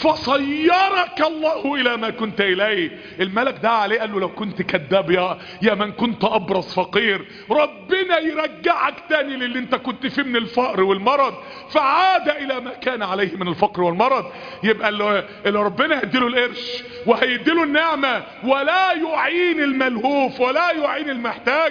فصيرك الله الى ما كنت اليه الملك دعا عليه قال له لو كنت كذاب يا يا من كنت ابرص فقير ربنا يرجعك تاني للي انت كنت فيه من الفقر والمرض فعاد الى ما كان عليه من الفقر والمرض يبقى اللي, اللي ربنا هيديله القرش وهيديله النعمة ولا يعين الملهوف ولا يعين المحتاج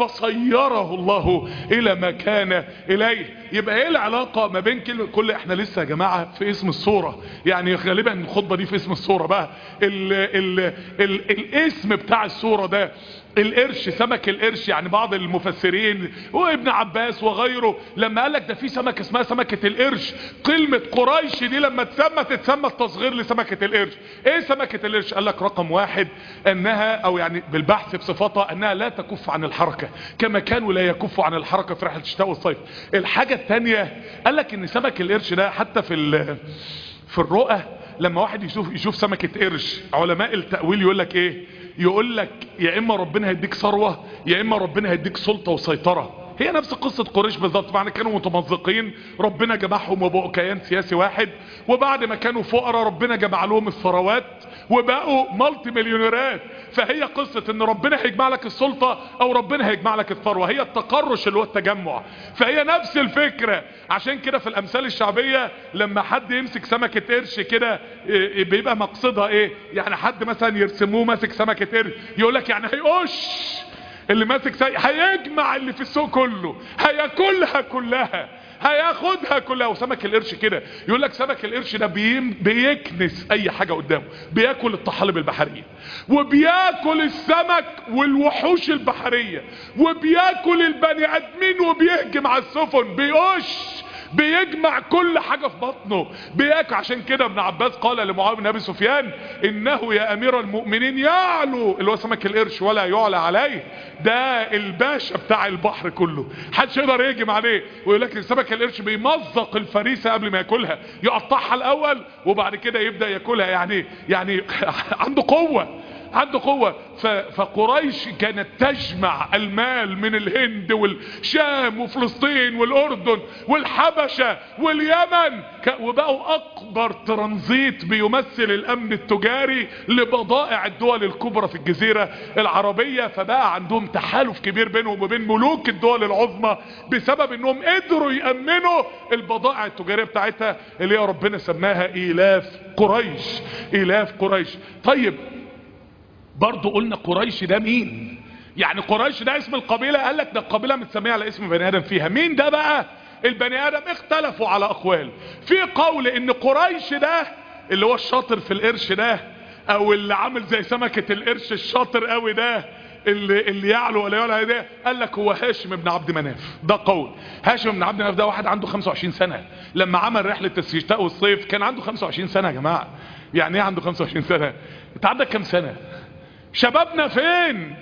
فصيره الله الى ما كان اليه يبقى ايه العلاقة ما بين كل, كل احنا لسه يا جماعة في اسم الصورة يعني غالبا الخطبة دي في اسم الصورة بقى ال ال ال الاسم بتاع الصورة ده القرش سمك القرش يعني بعض المفسرين وابن عباس وغيره لما قال لك ده في سمك اسمها سمكة القرش كلمة قريش دي لما تسمى تتسمى التصغير لسمكة القرش ايه سمكة القرش قال لك رقم واحد انها او يعني بالبحث بصفتها انها لا تكف عن الحركة كما كانوا لا يكفوا عن الحركة في رحلة الشتاء والصيف الحاجة التانية قال لك ان سمك القرش ده حتى في في الرؤى لما واحد يشوف يشوف سمكة قرش علماء التأويل يقول لك ايه يقول لك يا اما ربنا هيديك ثروة يا اما ربنا هيديك سلطة وسيطرة هي نفس قصة قريش بالظبط معنى كانوا متمزقين ربنا جمعهم وبقوا كيان سياسي واحد وبعد ما كانوا فقراء ربنا جمع لهم الثروات وبقوا مالتي مليونيرات فهي قصة ان ربنا هيجمع لك السلطة او ربنا هيجمع لك الثروة هي التقرش اللي هو التجمع فهي نفس الفكرة عشان كده في الامثال الشعبية لما حد يمسك سمكة قرش كده بيبقى مقصدها ايه يعني حد مثلا يرسموه ماسك سمكة قرش يقولك يعني هيقش اللي ماسك سي... هيجمع اللي في السوق كله هياكلها كلها هياخدها كلها وسمك القرش كده يقول لك سمك القرش ده بيم... بيكنس اي حاجة قدامه بياكل الطحالب البحرية وبياكل السمك والوحوش البحرية وبياكل البني ادمين وبيهجم على السفن بيقش بيجمع كل حاجة في بطنه بياكل عشان كده ابن عباس قال لمعاوية بن ابي سفيان انه يا امير المؤمنين يعلو اللي هو سمك القرش ولا يعلى عليه ده الباشا بتاع البحر كله محدش يقدر يهجم عليه ويقول لك سمك القرش بيمزق الفريسة قبل ما ياكلها يقطعها الاول وبعد كده يبدأ ياكلها يعني يعني عنده قوة عنده قوة فقريش كانت تجمع المال من الهند والشام وفلسطين والأردن والحبشة واليمن وبقوا أكبر ترانزيت بيمثل الأمن التجاري لبضائع الدول الكبرى في الجزيرة العربية فبقى عندهم تحالف كبير بينهم وبين ملوك الدول العظمى بسبب انهم قدروا يأمنوا البضائع التجارية بتاعتها اللي هي ربنا سماها إيلاف قريش إيلاف قريش طيب برضو قلنا قريش ده مين يعني قريش ده اسم القبيلة قال لك ده القبيلة متسمية على اسم بني ادم فيها مين ده بقى البني ادم اختلفوا على اقوال في قول ان قريش ده اللي هو الشاطر في القرش ده او اللي عامل زي سمكة القرش الشاطر قوي ده اللي, اللي يعلو ولا يعلو ده قال لك هو هاشم بن عبد مناف ده قول هاشم بن عبد مناف ده واحد عنده 25 سنة لما عمل رحلة الشتاء والصيف كان عنده 25 سنة يا جماعة يعني ايه عنده 25 سنة انت عندك كام سنة شبابنا فين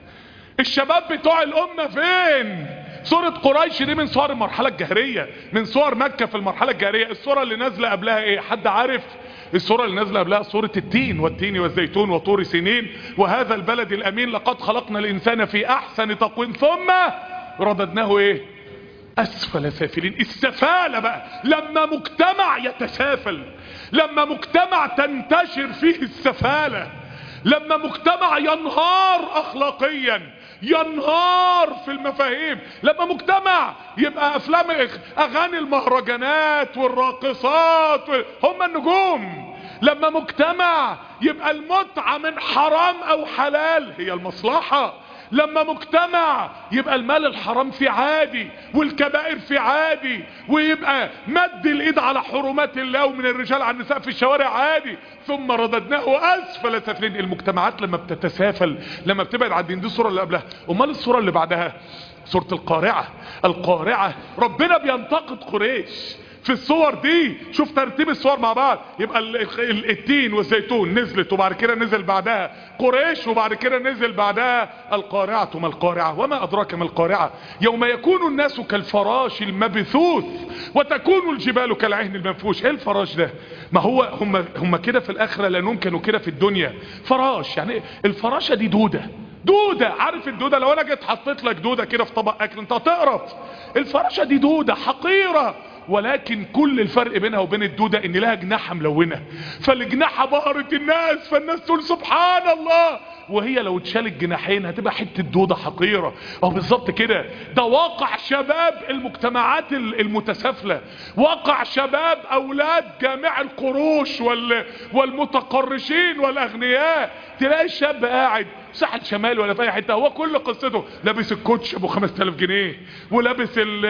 الشباب بتوع الامة فين سورة قريش دي من صور المرحلة الجهرية من صور مكة في المرحلة الجهرية الصورة اللي نازلة قبلها ايه حد عارف الصورة اللي نازلة قبلها صورة التين والتين والزيتون وطور سنين وهذا البلد الامين لقد خلقنا الانسان في احسن تقويم ثم رددناه ايه اسفل سافلين السفالة بقى لما مجتمع يتسافل لما مجتمع تنتشر فيه السفالة لما مجتمع ينهار اخلاقيا ينهار في المفاهيم لما مجتمع يبقى افلام اغاني المهرجانات والراقصات هم النجوم لما مجتمع يبقى المتعة من حرام او حلال هي المصلحة لما مجتمع يبقى المال الحرام في عادي والكبائر في عادي ويبقى مد الايد على حرمات الله ومن الرجال على النساء في الشوارع عادي ثم رددناه اسفل سافلين المجتمعات لما بتتسافل لما بتبعد عن الدين دي الصورة اللي قبلها امال الصورة اللي بعدها سورة القارعة القارعة ربنا بينتقد قريش في الصور دي شوف ترتيب الصور مع بعض يبقى التين والزيتون نزلت وبعد كده نزل بعدها قريش وبعد كده نزل بعدها القارعة ما القارعة وما أدراك ما القارعة يوم يكون الناس كالفراش المبثوث وتكون الجبال كالعهن المنفوش ايه الفراش ده ما هو هم, هم كده في الآخرة لأنهم كانوا كده في الدنيا فراش يعني الفراشة دي دودة دودة عارف الدودة لو انا جيت حطيت لك دودة كده في طبق اكل انت هتقرف الفراشة دي دودة حقيرة ولكن كل الفرق بينها وبين الدودة ان لها جناحة ملونة فالجناحة بهرت الناس فالناس تقول سبحان الله وهي لو اتشال الجناحين هتبقى حتة دودة حقيرة او بالظبط كده ده واقع شباب المجتمعات المتسافلة واقع شباب اولاد جامع القروش وال والمتقرشين والاغنياء تلاقي الشاب قاعد ساحل شمال ولا في اي حته هو كل قصته لابس الكوتش ابو 5000 جنيه ولابس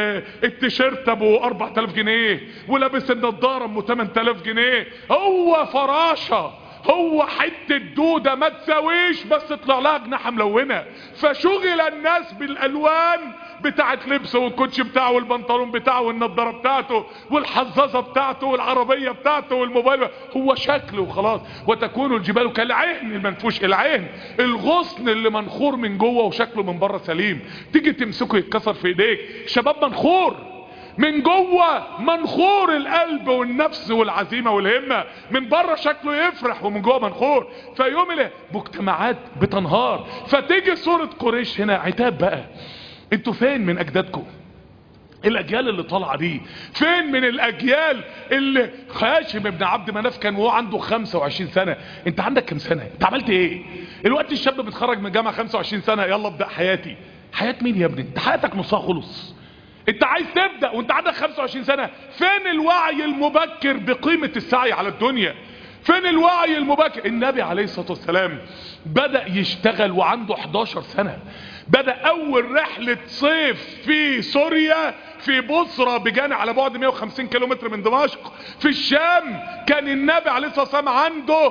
التيشيرت ابو 4000 جنيه ولابس النضاره ام 8000 جنيه هو فراشه هو حتة دودة ما تساويش بس تطلع لها جناحة ملونة فشغل الناس بالالوان بتاعت لبسه والكوتش بتاعه والبنطلون بتاعه والنضاره بتاعته والحظاظه بتاعته والعربيه بتاعته والموبايل هو شكله وخلاص وتكون الجبال كالعهن المنفوش العهن الغصن اللي منخور من جوه وشكله من بره سليم تيجي تمسكه يتكسر في ايديك شباب منخور من جوه منخور القلب والنفس والعزيمه والهمه من بره شكله يفرح ومن جوه منخور فيوم مجتمعات بتنهار فتيجي صوره قريش هنا عتاب بقى انتوا فين من اجدادكم الاجيال اللي طالعه دي فين من الاجيال اللي هاشم بن عبد مناف كان وهو عنده 25 سنه انت عندك كام سنه انت عملت ايه الوقت الشاب بيتخرج من الجامعه 25 سنه يلا ابدا حياتي حياه مين يا ابني انت حياتك نصها خلص انت عايز تبدا وانت عندك 25 سنه فين الوعي المبكر بقيمه السعي على الدنيا فين الوعي المبكر النبي عليه الصلاه والسلام بدا يشتغل وعنده 11 سنه بدأ اول رحلة صيف في سوريا في بصرة بجانب على بعد 150 كيلومتر من دمشق في الشام كان النبي عليه الصلاة والسلام عنده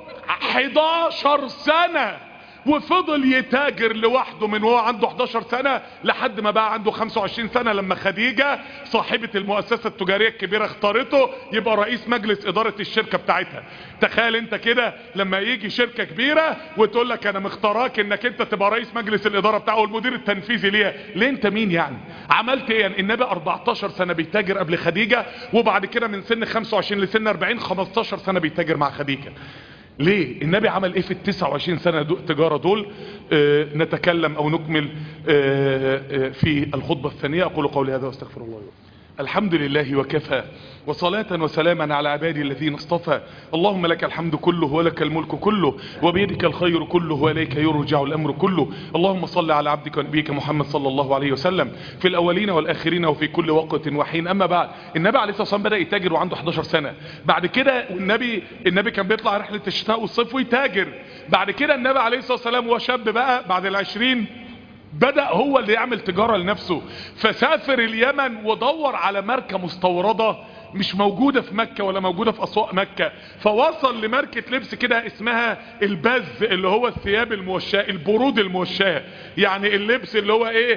11 سنة وفضل يتاجر لوحده من وهو عنده 11 سنة لحد ما بقى عنده 25 سنة لما خديجة صاحبة المؤسسة التجارية الكبيرة اختارته يبقى رئيس مجلس ادارة الشركة بتاعتها تخيل انت كده لما يجي شركة كبيرة وتقول لك انا مختاراك انك انت تبقى رئيس مجلس الادارة بتاعه والمدير التنفيذي ليها ليه انت مين يعني عملت ايه يعني النبي 14 سنة بيتاجر قبل خديجة وبعد كده من سن 25 لسن 40 15 سنة بيتاجر مع خديجة ليه النبي عمل ايه في ال 29 سنة دو تجارة دول آه نتكلم او نكمل آه آه في الخطبة الثانية اقول قولي هذا واستغفر الله لكم الحمد لله وكفى وصلاة وسلاما على عبادي الذين اصطفى اللهم لك الحمد كله ولك الملك كله وبيدك الخير كله وإليك يرجع الأمر كله اللهم صل على عبدك ونبيك محمد صلى الله عليه وسلم في الأولين والآخرين وفي كل وقت وحين أما بعد النبي عليه الصلاة والسلام بدأ يتاجر وعنده 11 سنة بعد كده النبي النبي كان بيطلع رحلة الشتاء والصيف ويتاجر بعد كده النبي عليه الصلاة والسلام هو شاب بقى بعد العشرين بدأ هو اللي يعمل تجارة لنفسه فسافر اليمن ودور على ماركة مستوردة مش موجودة في مكة ولا موجودة في أسواق مكة فوصل لماركة لبس كده اسمها البز اللي هو الثياب الموشاة البرود الموشاة يعني اللبس اللي هو ايه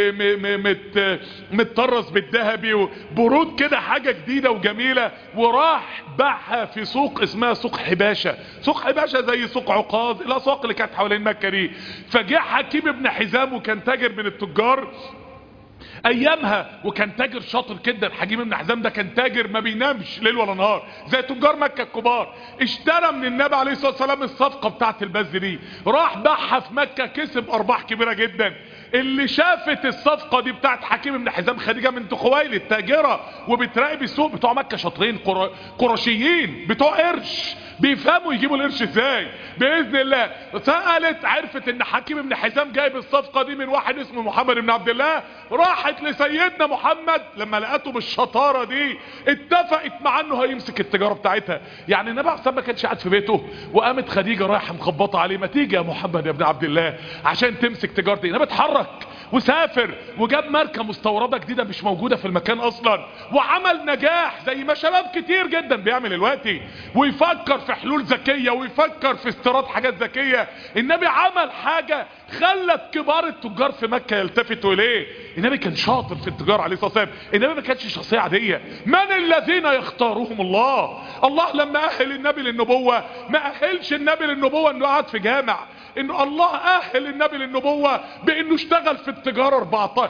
مت متطرز بالذهبي وبرود كده حاجة جديدة وجميلة وراح باعها في سوق اسمها سوق حباشة سوق حباشة زي سوق عكاظ الاسواق اللي كانت حوالين مكة دي فجاء حكيم ابن حزام وكان تاجر من التجار ايامها وكان تاجر شاطر جدا حكيم بن حزام ده كان تاجر ما بينامش ليل ولا نهار زي تجار مكه الكبار اشترى من النبي عليه الصلاه والسلام الصفقه بتاعه البز دي راح باعها في مكه كسب ارباح كبيره جدا اللي شافت الصفقة دي بتاعت حكيم بن حزام خديجة بنت خويلد تاجرة وبتراقب السوق بتوع مكة شاطرين قر... قرشيين بتوع قرش بيفهموا يجيبوا القرش ازاي باذن الله سالت عرفت ان حكيم بن حزام جايب الصفقه دي من واحد اسمه محمد بن عبد الله راحت لسيدنا محمد لما لقته بالشطاره دي اتفقت مع انه هيمسك التجاره بتاعتها يعني النبي عليه ما كانش قاعد في بيته وقامت خديجه رايحه مخبطه عليه ما تيجي يا محمد يا ابن عبد الله عشان تمسك تجارتي النبي اتحرك وسافر وجاب ماركه مستورده جديده مش موجوده في المكان اصلا وعمل نجاح زي ما شباب كتير جدا بيعمل دلوقتي ويفكر في حلول ذكيه ويفكر في استيراد حاجات ذكيه النبي عمل حاجه خلت كبار التجار في مكه يلتفتوا اليه النبي كان شاطر في التجاره عليه الصلاه والسلام النبي ما كانش شخصيه عاديه من الذين يختارهم الله الله لما اهل النبي للنبوه ما اهلش النبي للنبوه انه قعد في جامع انه الله اهل النبي للنبوة بانه اشتغل في التجارة 14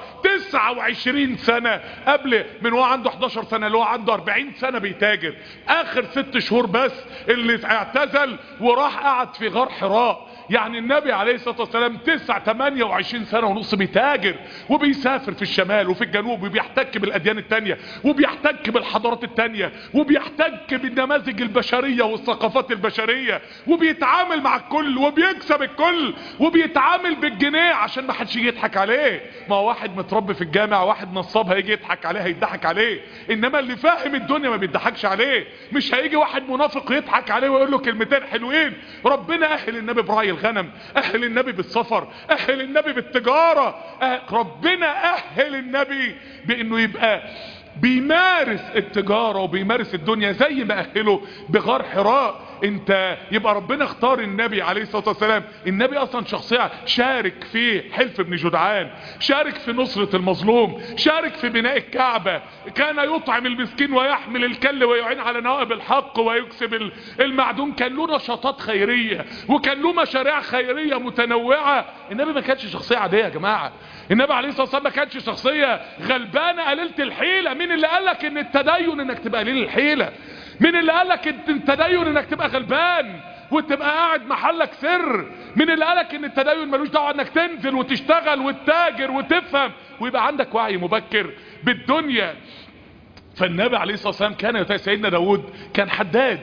29 سنة قبل من هو عنده 11 سنة اللي هو عنده 40 سنة بيتاجر اخر ست شهور بس اللي اعتزل وراح قعد في غار حراء يعني النبي عليه الصلاة والسلام تسع 28 سنة ونص بيتاجر وبيسافر في الشمال وفي الجنوب وبيحتك بالأديان التانية وبيحتك بالحضارات التانية وبيحتك بالنماذج البشرية والثقافات البشرية وبيتعامل مع الكل وبيكسب الكل وبيتعامل بالجنيه عشان ما حدش يجي يضحك عليه ما هو واحد متربي في الجامع واحد نصاب هيجي يضحك عليه هيضحك عليه انما اللي فاهم الدنيا ما بيضحكش عليه مش هيجي واحد منافق يضحك عليه ويقول له كلمتين حلوين ربنا اهل النبي براي الغنم اهل النبي بالسفر اهل النبي بالتجارة أهل ربنا اهل النبي بانه يبقى بيمارس التجارة وبيمارس الدنيا زي ما اهله بغار حراء انت يبقى ربنا اختار النبي عليه الصلاة والسلام النبي اصلا شخصية شارك في حلف ابن جدعان شارك في نصرة المظلوم شارك في بناء الكعبة كان يطعم المسكين ويحمل الكل ويعين على نوائب الحق ويكسب المعدوم كان له نشاطات خيرية وكان له مشاريع خيرية متنوعة النبي ما كانش شخصية عادية يا جماعة النبي عليه الصلاة والسلام ما كانش شخصية غلبانة قليلة الحيلة مين اللي قالك ان التدين انك تبقى قليل الحيلة مين اللي قالك ان التدين انك تبقى غلبان وتبقى قاعد محلك سر مين اللي قالك ان التدين ملوش دعوه انك تنزل وتشتغل وتتاجر وتفهم ويبقى عندك وعي مبكر بالدنيا فالنبي عليه الصلاه والسلام كان سيدنا داود كان حداد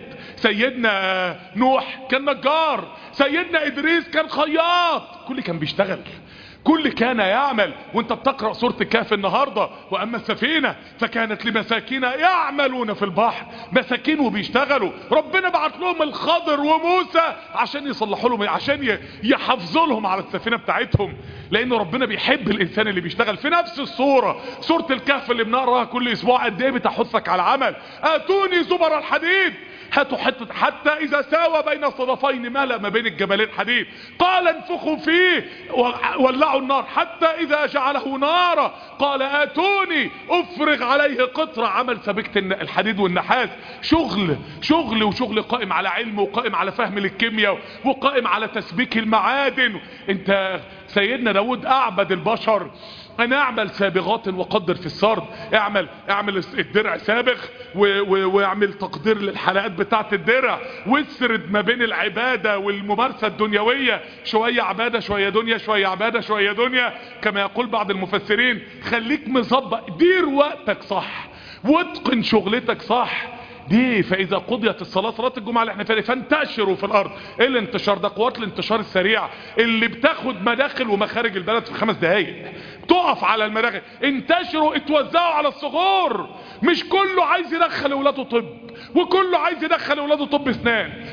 سيدنا نوح كان نجار سيدنا ادريس كان خياط كل كان بيشتغل كل كان يعمل وانت بتقرأ سورة الكهف النهاردة واما السفينة فكانت لمساكين يعملون في البحر مساكين وبيشتغلوا ربنا بعت لهم الخضر وموسى عشان يصلحوا لهم عشان يحافظوا لهم على السفينة بتاعتهم لان ربنا بيحب الانسان اللي بيشتغل في نفس الصورة سورة الكهف اللي بنقراها كل اسبوع قد ايه بتحثك على العمل اتوني زبر الحديد هاتوا حتة حتى اذا ساوى بين الصدفين ملأ ما بين الجبلين حديد قال انفخوا فيه ولعوا النار حتى اذا جعله نارا قال اتوني افرغ عليه قطرة عمل سبيكة الحديد والنحاس شغل شغل وشغل قائم على علم وقائم على فهم للكيمياء وقائم على تسبيك المعادن انت سيدنا داود اعبد البشر انا اعمل سابغات وقدر في السرد اعمل اعمل الدرع سابغ واعمل تقدير للحلقات بتاعت الدرع واسرد ما بين العبادة والممارسة الدنيوية شوية عبادة شوية دنيا شوية عبادة شوية دنيا كما يقول بعض المفسرين خليك مظبط دير وقتك صح واتقن شغلتك صح دي فاذا قضيت الصلاة صلاة الجمعة اللي احنا فيها فانتشروا في الارض ايه الانتشار ده قوات الانتشار السريع اللي بتاخد مداخل ومخارج البلد في خمس دقايق تقف على المداخل انتشروا اتوزعوا على الصغور مش كله عايز يدخل اولاده طب وكله عايز يدخل اولاده طب اسنان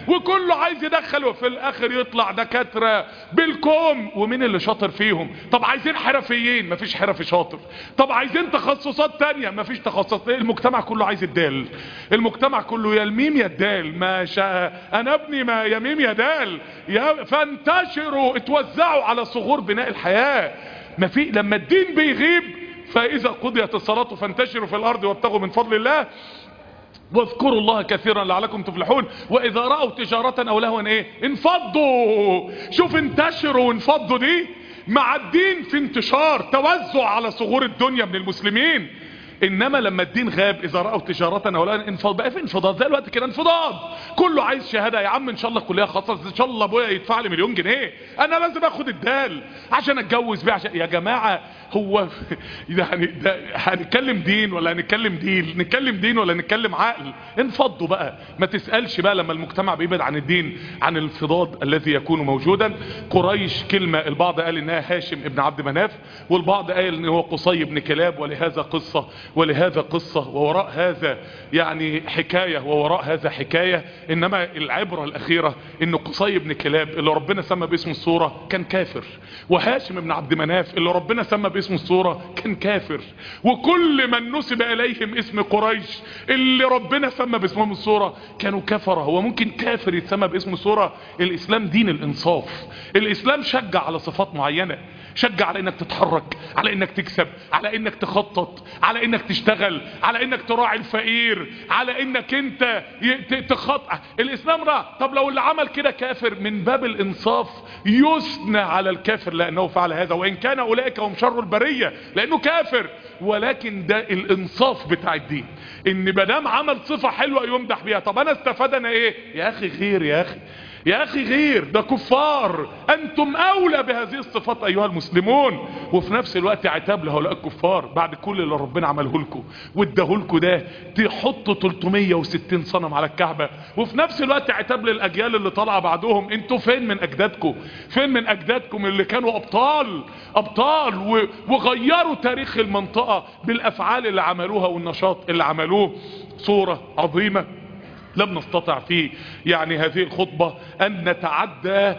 وكله عايز يدخل وفي الاخر يطلع دكاترة بالكوم ومين اللي شاطر فيهم طب عايزين حرفيين مفيش حرفي شاطر طب عايزين تخصصات تانية مفيش تخصصات المجتمع كله عايز الدال المجتمع كله يا الميم يا الدال ما شاء انا ابني ما يا ميم يا دال يا فانتشروا اتوزعوا على صغور بناء الحياة ما في لما الدين بيغيب فاذا قضيت الصلاة فانتشروا في الارض وابتغوا من فضل الله واذكروا الله كثيرا لعلكم تفلحون واذا رأوا تجارة او لهوا ايه انفضوا شوف انتشروا وانفضوا دي مع الدين في انتشار توزع على صغور الدنيا من المسلمين انما لما الدين غاب اذا رأوا تجارة او لا انفض بقى في انفضاض زي الوقت كده انفضاض كله عايز شهادة يا عم ان شاء الله كلية خاصة ان شاء الله ابويا يدفع لي مليون جنيه انا لازم اخد الدال عشان اتجوز بيه عشان يا جماعة هو يعني ده هنتكلم دين ولا هنتكلم دين نتكلم دين ولا نتكلم عقل انفضوا بقى ما تسألش بقى لما المجتمع بيبعد عن الدين عن الانفضاض الذي يكون موجودا قريش كلمة البعض قال انها هاشم ابن عبد مناف والبعض قال ان هو قصي بن كلاب ولهذا قصة ولهذا قصة ووراء هذا يعني حكاية ووراء هذا حكاية انما العبرة الاخيرة ان قصي بن كلاب اللي ربنا سمى باسم الصورة كان كافر وهاشم بن عبد مناف اللي ربنا سمى باسم الصورة كان كافر وكل من نسب اليهم اسم قريش اللي ربنا سمى باسمهم الصورة كانوا كفرة هو ممكن كافر يتسمى باسم الصورة الاسلام دين الانصاف الاسلام شجع على صفات معينة شجع على انك تتحرك على انك تكسب على انك تخطط على انك تشتغل على انك تراعي الفقير على انك انت تخط الاسلام ده طب لو اللي عمل كده كافر من باب الانصاف يثنى على الكافر لانه فعل هذا وان كان اولئك هم شر البرية لانه كافر ولكن ده الانصاف بتاع الدين ان مدام عمل صفة حلوة يمدح بيها طب انا استفاد انا ايه يا اخي غير يا اخي يا اخي غير ده كفار انتم اولى بهذه الصفات ايها المسلمون وفي نفس الوقت عتاب لهؤلاء الكفار بعد كل اللي ربنا عمله لكم واداه لكم ده تحطوا 360 صنم على الكعبة وفي نفس الوقت عتاب للاجيال اللي طالعه بعدهم انتوا فين من اجدادكم فين من اجدادكم اللي كانوا ابطال ابطال و... وغيروا تاريخ المنطقة بالافعال اللي عملوها والنشاط اللي عملوه صورة عظيمة لم نستطع في يعني هذه الخطبة ان نتعدى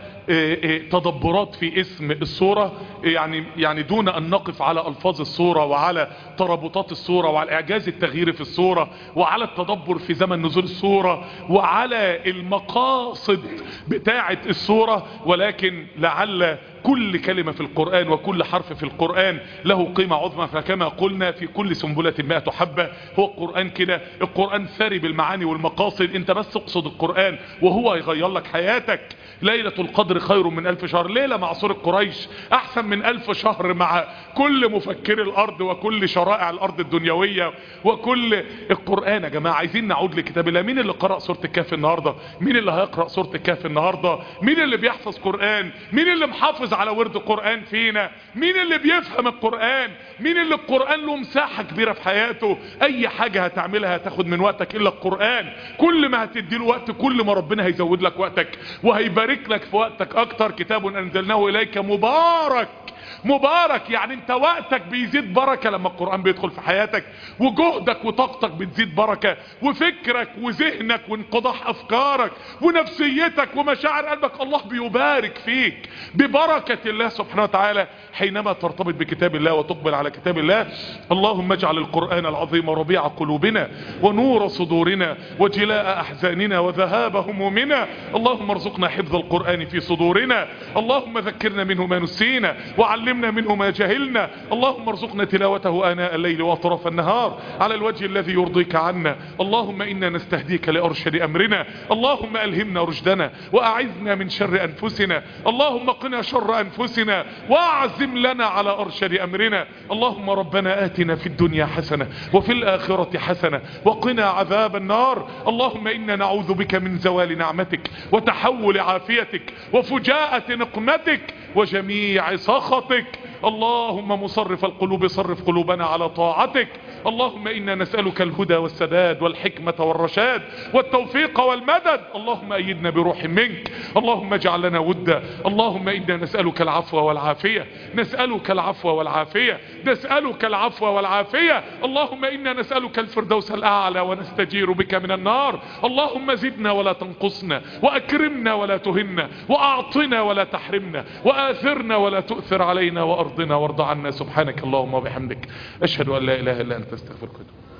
تدبرات في اسم الصورة يعني يعني دون ان نقف على الفاظ الصورة وعلى ترابطات الصورة وعلى الاعجاز التغييري في الصورة وعلى التدبر في زمن نزول الصورة وعلى المقاصد بتاعة الصورة ولكن لعل كل كلمة في القرآن وكل حرف في القرآن له قيمة عظمى فكما قلنا في كل سنبلة مائة حبة هو القرآن كده القرآن ثري بالمعاني والمقاصد انت بس اقصد القرآن وهو يغير لك حياتك ليلة القدر خير من ألف شهر ليلة مع سورة قريش أحسن من ألف شهر مع كل مفكر الأرض وكل شرائع الأرض الدنيوية وكل القرآن يا جماعة عايزين نعود لكتاب الله مين اللي قرأ سورة الكهف النهاردة مين اللي هيقرأ سورة الكهف النهاردة مين اللي بيحفظ قرآن مين اللي محافظ على ورد قرآن فينا مين اللي بيفهم القرآن مين اللي القرآن له مساحة كبيرة في حياته أي حاجة هتعملها هتاخد من وقتك إلا القرآن كل ما هتديله وقت كل ما ربنا هيزود لك وقتك وهيبارك يبارك لك في وقتك اكتر كتاب انزلناه اليك مبارك مبارك يعني انت وقتك بيزيد بركة لما القرآن بيدخل في حياتك وجهدك وطاقتك بتزيد بركة وفكرك وذهنك وانقضاح افكارك ونفسيتك ومشاعر قلبك الله بيبارك فيك ببركة الله سبحانه وتعالى حينما ترتبط بكتاب الله وتقبل على كتاب الله اللهم اجعل القرآن العظيم ربيع قلوبنا ونور صدورنا وجلاء احزاننا وذهاب همومنا اللهم ارزقنا حفظ القرآن في صدورنا اللهم ذكرنا منه ما نسينا وعلمنا منه ما جهلنا اللهم ارزقنا تلاوته آناء الليل وأطراف النهار على الوجه الذي يرضيك عنا اللهم إنا نستهديك لأرشد أمرنا اللهم ألهمنا رشدنا وأعذنا من شر أنفسنا اللهم قنا شر أنفسنا وأعزم لنا على أرشد أمرنا اللهم ربنا آتنا في الدنيا حسنة وفي الآخرة حسنة وقنا عذاب النار اللهم إنا نعوذ بك من زوال نعمتك وتحول عافيتك وفجاءة نقمتك وجميع سخطك اللهم مصرف القلوب صرف قلوبنا على طاعتك اللهم إنا نسألك الهدى والسداد والحكمة والرشاد والتوفيق والمدد اللهم أيدنا بروح منك اللهم اجعل لنا ودا اللهم إنا نسألك العفو والعافية نسألك العفو والعافية نسألك العفو والعافية اللهم إنا نسألك الفردوس الأعلى ونستجير بك من النار اللهم زدنا ولا تنقصنا وأكرمنا ولا تهنا وأعطنا ولا تحرمنا وآثرنا ولا تؤثر علينا وأرضنا وارض عنا سبحانك اللهم وبحمدك أشهد أن لا إله إلا أنت استغفرك واتوب